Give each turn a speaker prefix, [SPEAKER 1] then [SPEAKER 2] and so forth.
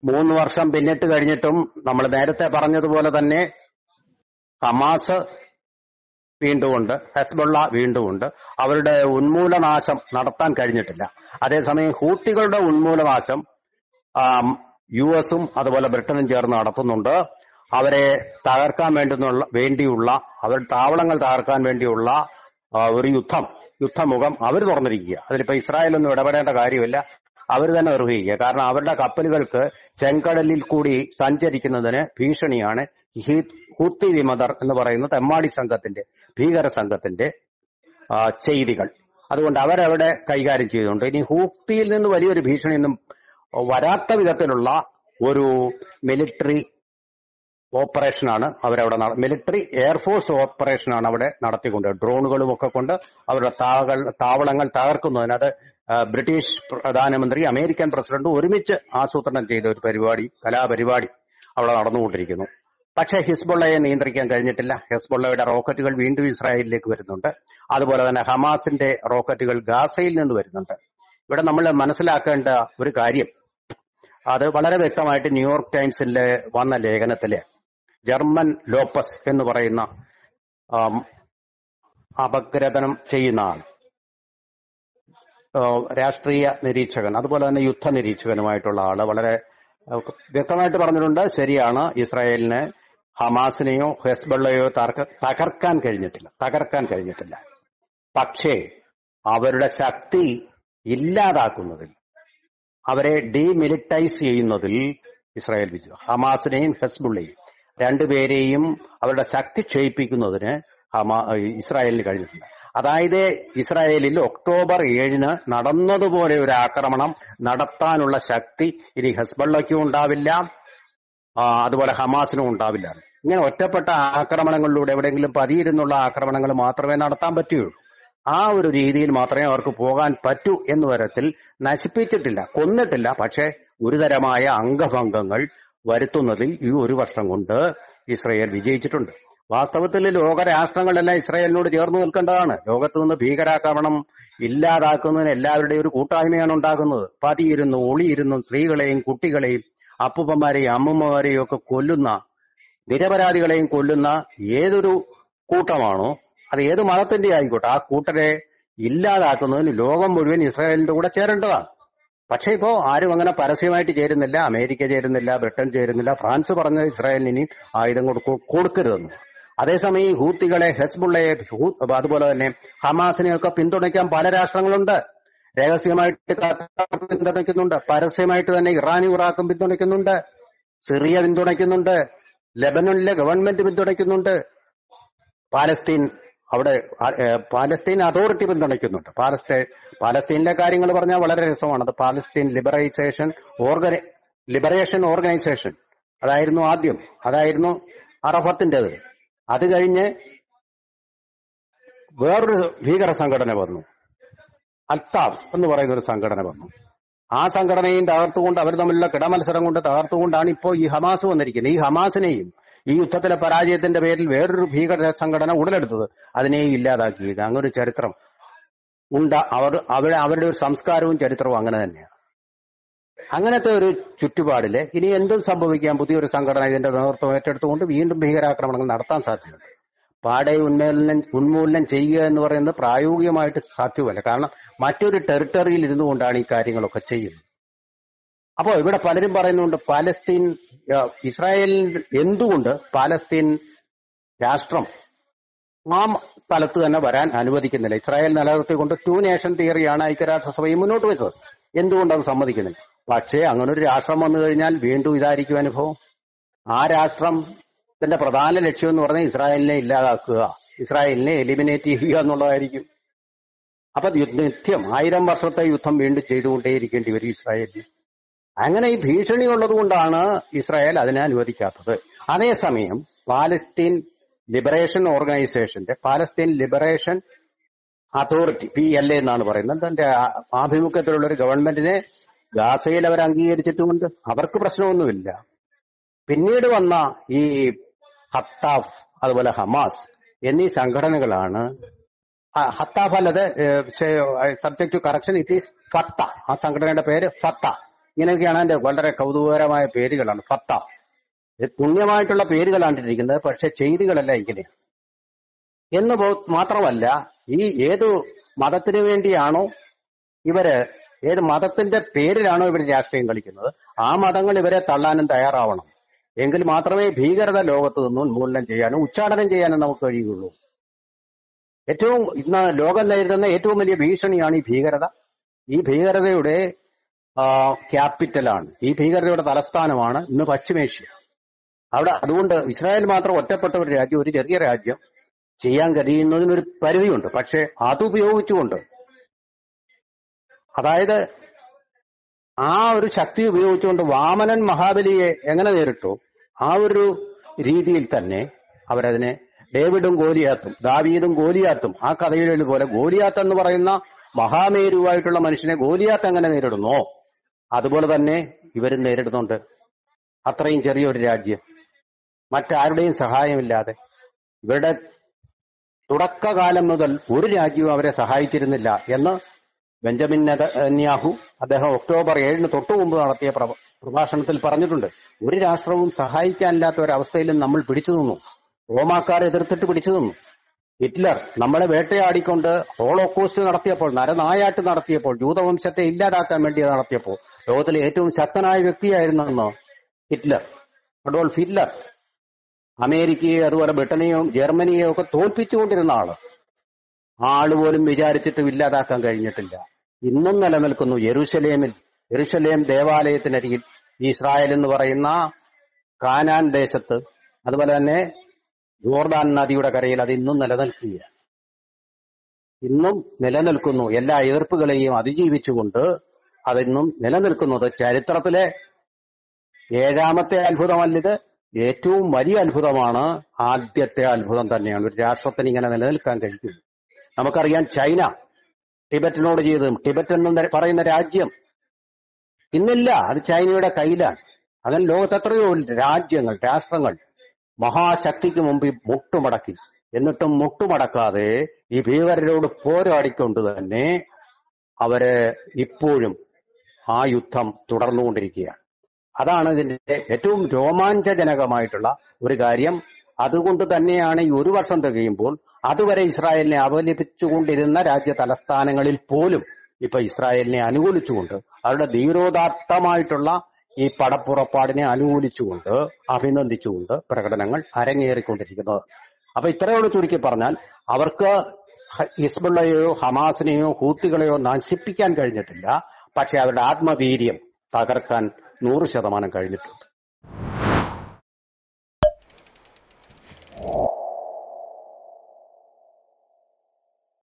[SPEAKER 1] മൂന്ന് വർഷം പിന്നിട്ട് കഴിഞ്ഞിട്ടും നമ്മൾ നേരത്തെ പറഞ്ഞതുപോലെ തന്നെ ഹമാസ് വീണ്ടുമുണ്ട് ഹെസ്ബുള്ള വീണ്ടുമുണ്ട് അവരുടെ ഉന്മൂലനാശം നടത്താൻ കഴിഞ്ഞിട്ടില്ല അതേസമയം ഹൂത്തികളുടെ ഉന്മൂലനാശം ആം, യു എസും അതുപോലെ ബ്രിട്ടനും ചേർന്ന് നടത്തുന്നുണ്ട് അവരെ തകർക്കാൻ വേണ്ടുന്നുള്ള വേണ്ടിയുള്ള അവരുടെ താവളങ്ങൾ തകർക്കാൻ വേണ്ടിയുള്ള ആ, ഒരു യുദ്ധം യുദ്ധമുഖം അവർ തുറന്നിരിക്കുക അതിലിപ്പോ ഇസ്രായേലൊന്നും ഇടപെടേണ്ട കാര്യമില്ല അവർ തന്നെ നിർവഹിക്കുക കാരണം അവരുടെ കപ്പലുകൾക്ക് ചെങ്കടലിൽ കൂടി സഞ്ചരിക്കുന്നതിന് ഭീഷണിയാണ് ഹീ- ഹൂത്തി വിമതർ എന്ന് പറയുന്ന തെമ്മാടി സംഘത്തിന്റെ ഭീകര സംഘത്തിന്റെ ആ, ചെയ്തികൾ അതുകൊണ്ട് അവരവിടെ കൈകാര്യം ചെയ്യുന്നുണ്ട് ഇനി ഹൂത്തിയിൽ നിന്ന് വലിയൊരു ഭീഷണിയൊന്നും വരാത്ത വിധത്തിലുള്ള ഒരു മിലിറ്ററി ഓപ്പറേഷനാണ് അവരവിടെ നട- മിലിറ്ററി എയർഫോഴ്സ് ഓപ്പറേഷനാണ് അവിടെ നടത്തിക്കൊണ്ട് ഡ്രോണുകളും ഒക്കെ കൊണ്ട് അവരുടെ താവകൾ താവളങ്ങൾ തകർക്കുന്നതിന് അത് ആ, ബ്രിട്ടീഷ് പ്രധാനമന്ത്രി അമേരിക്കൻ പ്രസിഡന്റ് ഒരുമിച്ച് ആസൂത്രണം ചെയ്ത ഒരു പരിപാടി കലാപരിപാടി അവിടെ നടന്നുകൊണ്ടിരിക്കുന്നു പക്ഷേ ഹിസ്ബുള്ളയെ നിയന്ത്രിക്കാൻ കഴിഞ്ഞിട്ടില്ല ഹിസ്ബുള്ളയുടെ റോക്കറ്റുകൾ വീണ്ടും ഇസ്രായേലിലേക്ക് വരുന്നുണ്ട് അതുപോലെ തന്നെ ഹമാസിന്റെ റോക്കറ്റുകൾ ഗാസയിൽ നിന്ന് വരുന്നുണ്ട് ഇവിടെ നമ്മൾ മനസ്സിലാക്കേണ്ട ഒരു കാര്യം അത് വളരെ വ്യക്തമായിട്ട് ന്യൂയോർക്ക് ടൈംസിലെ വന്ന ലേഖനത്തില് ജർമ്മൻ ലോപ്പസ് എന്ന് പറയുന്ന ആം, അപഗ്രഥനം ചെയ്യുന്ന ആൾ ആ, രാഷ്ട്രീയ നിരീക്ഷകൻ അതുപോലെ തന്നെ യുദ്ധ നിരീക്ഷകനുമായിട്ടുള്ള ആള് വളരെ ആ, വ്യക്തമായിട്ട് പറഞ്ഞിട്ടുണ്ട് ശരിയാണ് ഇസ്രായേലിന് ഹമാസിനെയോ ഹെസ്ബള്ളയോ തകർക്ക- തകർക്കാൻ കഴിഞ്ഞിട്ടില്ല തകർക്കാൻ കഴിഞ്ഞിട്ടില്ല പക്ഷേ അവരുടെ ശക്തി ഇല്ലാതാക്കുന്നതിൽ അവരെ ഡീമിലിറ്റൈസ് ചെയ്യുന്നതിൽ ഇസ്രായേൽ വിജയം ഹമാസിനെയും ഹെസ്ബുള്ളയും രണ്ടുപേരെയും അവരുടെ ശക്തി ക്ഷയിപ്പിക്കുന്നതിന് ഹമാ ഇസ്രായേലിന് കഴിഞ്ഞിട്ടുണ്ട് അതായത് ഇസ്രായേലിൽ ഒക്ടോബർ ഏഴിന് നടന്നതുപോലെ ഒരു ആക്രമണം നടത്താനുള്ള ശക്തി ഇനി ഹെസ്ബള്ളയ്ക്കും ഉണ്ടാവില്ല ആ, അതുപോലെ ഹമാസിനും ഉണ്ടാവില്ല ഇങ്ങനെ ഒറ്റപ്പെട്ട ആക്രമണങ്ങളിലൂടെ എവിടെയെങ്കിലും പതിയിരുന്നുള്ള ആക്രമണങ്ങൾ മാത്രമേ നടത്താൻ പറ്റുകയുള്ളൂ ആ ഒരു രീതിയിൽ മാത്രമേ അവർക്ക് പോകാൻ പറ്റൂ എന്ന തരത്തിൽ നശിപ്പിച്ചിട്ടില്ല കൊന്നിട്ടില്ല പക്ഷേ ഗുരുതരമായ അംഗഭംഗങ്ങൾ വരുത്തുന്നതിൽ ഈ ഒരു വർഷം കൊണ്ട് ഇസ്രയേൽ വിജയിച്ചിട്ടുണ്ട് വാസ്തവത്തിൽ ലോകരാഷ്ട്രങ്ങളെല്ലാം ഇസ്രയേലിനോട് ചേർന്ന് നിൽക്കേണ്ടതാണ് ലോകത്ത് നിന്ന് ഭീകരാക്രമണം ഇല്ലാതാക്കുന്നതിന് എല്ലാവരുടെയും ഒരു കൂട്ടായ്മയാണ് ഉണ്ടാകുന്നത് പതിയിരുന്നു ഒളിയിരുന്നു സ്ത്രീകളെയും കുട്ടികളെയും അപ്പൂപ്പന്മാരെയും അമ്മൂമ്മമാരെയും ഒക്കെ കൊല്ലുന്ന നിരപരാധികളെയും കൊല്ലുന്ന ഏതൊരു കൂട്ടമാണോ അത് ഏത് മതത്തിന്റെ ആയിക്കോട്ടെ ആ കൂട്ടരെ ഇല്ലാതാക്കുന്നതിന് ലോകം മുഴുവൻ ഇസ്രായേലിന്റെ കൂടെ ചേരേണ്ടതാണ് പക്ഷേ ഇപ്പോ ആരും അങ്ങനെ പരസ്യമായിട്ട് ചേരുന്നില്ല അമേരിക്ക ചേരുന്നില്ല ബ്രിട്ടൻ ചേരുന്നില്ല ഫ്രാൻസ് പറഞ്ഞ ഇസ്രായേലിന് ഇനി ആയുധം കൊടുക്കു- കൊടുക്കരുതെന്ന് അതേസമയം ഈ ഹൂത്തികളെ ഹെസ്ബുള്ളയെ ഹൂ- അതുപോലെ തന്നെ ഹമാസിനെയൊക്കെ പിന്തുണയ്ക്കാൻ പല രാഷ്ട്രങ്ങളുണ്ട് രഹസ്യമായിട്ട് ഖത്തർ പിന്തുണയ്ക്കുന്നുണ്ട് പരസ്യമായിട്ട് തന്നെ ഇറാനും ഇറാഖും പിന്തുണയ്ക്കുന്നുണ്ട് സിറിയ പിന്തുണയ്ക്കുന്നുണ്ട് ലെബനനിലെ ഗവൺമെന്റ് പിന്തുണയ്ക്കുന്നുണ്ട് പാലസ്തീൻ അവിടെ ആ, ഏ, പാലസ്തീൻ അതോറിറ്റി പിന്തുണയ്ക്കുന്നുണ്ട് പാലസ്തീൻ പാലസ്തീനിലെ കാര്യങ്ങൾ പറഞ്ഞാൽ വളരെ രസമാണ് അത് പാലസ്തീൻ ലിബറൈസേഷൻ ഓർഗനൈ ലിബറേഷൻ ഓർഗനൈസേഷൻ അതായിരുന്നു ആദ്യം അതായിരുന്നു അറഫത്തിൻ്റെത് അത് കഴിഞ്ഞ് വേറൊരു ഭീകര സംഘടന വന്നു അൽത്താഫ് എന്ന് പറയുന്ന ഒരു സംഘടന വന്നു ആ സംഘടനയും തകർത്തുകൊണ്ട് അവർ തമ്മിലുള്ള കിടമത്സരം കൊണ്ട് തകർത്തുകൊണ്ടാണ് ഇപ്പോൾ ഈ ഹമാസ് വന്നിരിക്കുന്നത് ഈ ഹമാസിനെയും ഈ യുദ്ധത്തിലെ പരാജയത്തിന്റെ പേരിൽ വേറൊരു ഭീകര സംഘടന ഉടലെടുത്തത് അതിനെയും ഇല്ലാതാക്കിയത് അങ്ങനെ ഒരു ചരിത്രം ഉണ്ട അവർ അവിടെ അവരുടെ ഒരു സംസ്കാരവും ചരിത്രവും അങ്ങനെ തന്നെയാണ് അങ്ങനത്തെ ഒരു ചുറ്റുപാടില് ഇനി എന്തും സംഭവിക്കാം പുതിയൊരു സംഘടന ഇതിന്റെ നേതൃത്വം ഏറ്റെടുത്തുകൊണ്ട് വീണ്ടും ഭീകരാക്രമണങ്ങൾ നടത്താൻ സാധ്യതയുണ്ട് പാടെ ഉന്മൂലനം ഉന്മൂലനം ചെയ്യുക എന്ന് പറയുന്നത് പ്രായോഗികമായിട്ട് സാധ്യമല്ല കാരണം മറ്റൊരു ടെറിട്ടറിയിൽ ഇരുന്നു കൊണ്ടാണ് ഈ കാര്യങ്ങളൊക്കെ ചെയ്യുന്നത് അപ്പോ ഇവിടെ പലരും പറയുന്നുണ്ട് പാലസ്തീൻ ആ, ഇസ്രായേലിൽ എന്തുകൊണ്ട് പാലസ്തീൻ രാഷ്ട്രം ആ സ്ഥലത്ത് തന്നെ വരാൻ അനുവദിക്കുന്നില്ല ഇസ്രായേൽ നിലനിർത്തിക്കൊണ്ട് ടു നേഷൻ തിയറിയാണ് ഐക്യരാഷ്ട്രസഭയും മുന്നോട്ട് വെച്ചത് എന്തുകൊണ്ട് അത് സമ്മതിക്കുന്നില്ല പക്ഷേ അങ്ങനെ ഒരു രാഷ്ട്രം വന്നു കഴിഞ്ഞാൽ വീണ്ടും ഇതായിരിക്കും അനുഭവം ആ രാഷ്ട്രത്തിന്റെ പ്രധാന ലക്ഷ്യം എന്ന് പറഞ്ഞാൽ ഇസ്രായേലിനെ ഇല്ലാതാക്കുക ഇസ്രായേലിനെ എലിമിനേറ്റ് ചെയ്യുക എന്നുള്ളതായിരിക്കും അപ്പൊ യുദ്ധ- നിത്യം ആയിരം വർഷത്തെ യുദ്ധം വീണ്ടും ചെയ്തുകൊണ്ടേയിരിക്കേണ്ടി വരും ഇസ്രായേലിന് അങ്ങനെ ഈ ഭീഷണി ഉള്ളത് കൊണ്ടാണ് ഇസ്രായേൽ അതിനെ അനുവദിക്കാത്തത് അതേസമയം പാലസ്തീൻ ലിബറേഷൻ ഓർഗനൈസേഷന്റെ Palestine liberation authority P L A എന്നാണ് പറയുന്നത് തന്റെ ആ- ആഭിമുഖ്യത്തിലുള്ള ഒരു ഗവൺമെന്റിനെ ഗാസയിൽ അവർ അംഗീകരിച്ചിട്ടുമുണ്ട് അവർക്ക് പ്രശ്നമൊന്നുമില്ല പിന്നീട് വന്ന ഈ ഹത്താഫ് അതുപോലെ ഹമാസ് എന്നീ സംഘടനകളാണ് ആ, ഹത്താഫ് അല്ലത് subject to correction it is Fatah ആ സംഘടനയുടെ പേര് ഫത്ത ഇങ്ങനെയൊക്കെയാണ് അതിന്റെ വളരെ കൗതുകകരമായ പേരുകളാണ് ഫത്ത ഇത് പുണ്യമായിട്ടുള്ള പേരുകളാണ് ഇരിക്കുന്നത് പക്ഷെ ചെയ്തികളല്ല ഇങ്ങനെയാണ് എന്ന് പോ- മാത്രമല്ല ഈ ഏതു മതത്തിനു വേണ്ടിയാണോ ഇവര് ഏത് മതത്തിന്റെ പേരിലാണോ ഇവർ രാഷ്ട്രീയം കളിക്കുന്നത് ആ മതങ്ങൾ ഇവരെ തള്ളാനും തയ്യാറാവണം എങ്കിൽ മാത്രമേ ഭീകരത ലോകത്ത് നിന്ന് ഉന്മൂലനം ചെയ്യാനും ഉച്ചാടനം ചെയ്യാനും നമുക്ക് കഴിയുകയുള്ളൂ ഏറ്റവും ഇന്ന് ലോകം നേരിടുന്ന ഏറ്റവും വലിയ ഭീഷണിയാണ് ഈ ഭീകരത ഈ ഭീകരതയുടെ ആ, ക്യാപിറ്റലാണ് ഈ ഭീകരതയുടെ തലസ്ഥാനമാണ് ഇന്ന് പശ്ചിമേഷ്യ അവിടെ അതുകൊണ്ട് ഇസ്രായേൽ മാത്രം ഒറ്റപ്പെട്ട ഒരു രാജ്യം ഒരു ചെറിയ രാജ്യം ചെയ്യാൻ കഴിയുന്നതിനൊരു പരിധിയുണ്ട് പക്ഷെ അതുപയോഗിച്ചുകൊണ്ട് അതായത് ആ ഒരു ശക്തി ഉപയോഗിച്ചുകൊണ്ട് വാമനൻ മഹാബലിയെ എങ്ങനെ നേരിട്ടു ആ ഒരു രീതിയിൽ തന്നെ അവരതിനെ ഡേവിഡും ഗോലിയാത്തും ദാവീദും ഗോലിയാത്തും ആ കഥയിലെ പോലെ ഗോലിയാത്ത് എന്ന് പറയുന്ന മഹാമേരുവായിട്ടുള്ള മനുഷ്യനെ ഗോലിയാത്ത് എങ്ങനെ നേരിടുന്നോ അതുപോലെ തന്നെ ഇവരും നേരിടുന്നുണ്ട് അത്രയും ചെറിയൊരു രാജ്യം മറ്റാരുടെയും സഹായമില്ലാതെ ഇവരുടെ തുടക്കകാലം മുതൽ ഒരു രാജ്യവും അവരെ സഹായിച്ചിരുന്നില്ല എന്ന് ബെഞ്ചമിൻ നെതന്യാഹു അദ്ദേഹം ഒക്ടോബർ ഏഴിന് തൊട്ടു മുമ്പ് നടത്തിയ പ്രഭ- പ്രഭാഷണത്തിൽ പറഞ്ഞിട്ടുണ്ട് ഒരു രാഷ്ട്രവും സഹായിക്കാനില്ലാത്ത ഒരവസ്ഥയിലും നമ്മൾ പിടിച്ചു നിന്നു റോമാക്കാർ എതിർത്തിട്ട് പിടിച്ചു നിന്നു ഹിറ്റ്ലർ നമ്മളെ വേട്ടയാടിക്കൊണ്ട് ഹോളോകോസ്റ്റ് നടത്തിയപ്പോൾ നരനായാട്ട് നടത്തിയപ്പോൾ ജൂതവംശത്തെ ഇല്ലാതാക്കാൻ വേണ്ടി നടത്തിയപ്പോൾ ലോകത്തിലെ ഏറ്റവും ശക്തനായ വ്യക്തിയായിരുന്നെന്ന് ഹിറ്റ്ലർ അഡോൾഫ് ഹിറ്റ്ലർ അമേരിക്കയെ അതുപോലെ ബ്രിട്ടനെയും ജർമ്മനിയെയും ഒക്കെ തോൽപ്പിച്ചുകൊണ്ടിരുന്ന ആള് ആ ആള് പോലും വിചാരിച്ചിട്ടും ഇല്ലാതാക്കാൻ കഴിഞ്ഞിട്ടില്ല ഇന്നും നിലനിൽക്കുന്നു യെരുശലേമിൽ യെരുശലേം ദേവാലയത്തിനരികിൽ ഇസ്രായേൽ എന്ന് പറയുന്ന കാനാൻ ദേശത്ത് അതുപോലെ തന്നെ ജോർദാൻ നദിയുടെ കരയിൽ അത് ഇന്നും നിലനിൽക്കുകയാണ് ഇന്നും നിലനിൽക്കുന്നു എല്ലാ എതിർപ്പുകളെയും അതിജീവിച്ചുകൊണ്ട് അതിന്നും നിലനിൽക്കുന്നത് ചരിത്രത്തിലെ ഏഴാമത്തെ അത്ഭുതമല്ലിത് ഏറ്റവും വലിയ അത്ഭുതമാണ് ആദ്യത്തെ അത്ഭുതം തന്നെയാണ് ഒരു രാഷ്ട്രത്തിന് ഇങ്ങനെ നിലനിൽക്കാൻ കഴിയും നമുക്കറിയാം ചൈന ടിബറ്റിനോട് ചെയ്തതും ടിബറ്റ് എന്ന് പറയുന്ന രാജ്യം ഇന്നില്ല അത് ചൈനയുടെ കയ്യിലാണ് അങ്ങനെ ലോകത്ത് എത്രയോ രാജ്യങ്ങൾ രാഷ്ട്രങ്ങൾ മഹാശക്തിക്ക് മുമ്പിൽ മുട്ടുമടക്കി എന്നിട്ടും മുട്ടുമടക്കാതെ ഈ ഭീകരരോട് പോരാടിക്കൊണ്ട് തന്നെ അവര് ഇപ്പോഴും ആ യുദ്ധം തുടർന്നുകൊണ്ടിരിക്കുകയാണ് അതാണ് ഇതിന്റെ ഏറ്റവും രോമാഞ്ചജനകമായിട്ടുള്ള ഒരു കാര്യം അതുകൊണ്ട് തന്നെയാണ് ഈ ഒരു വർഷം തികയുമ്പോൾ അതുവരെ ഇസ്രായേലിനെ അപലപിച്ചുകൊണ്ടിരുന്ന രാജ്യ തലസ്ഥാനങ്ങളിൽ പോലും ഇപ്പൊ ഇസ്രായേലിനെ അനുകൂലിച്ചുകൊണ്ട് അവരുടെ ധീരോദാത്തമായിട്ടുള്ള ഈ പടപ്പുറപ്പാടിനെ അനുകൂലിച്ചുകൊണ്ട് അഭിനന്ദിച്ചുകൊണ്ട് പ്രകടനങ്ങൾ അരങ്ങേറിക്കൊണ്ടിരിക്കുന്നത് അപ്പൊ ഇത്രയോട് ചുരുക്കി പറഞ്ഞാൽ അവർക്ക് ഹ- ഹിസ്ബുള്ളയെയോ ഹമാസിനെയോ ഹൂത്തികളെയോ നശിപ്പിക്കാൻ കഴിഞ്ഞിട്ടില്ല പക്ഷെ അവരുടെ ആത്മവീര്യം തകർക്കാൻ നൂറ് ശതമാനം കഴിഞ്ഞിട്ടുണ്ട്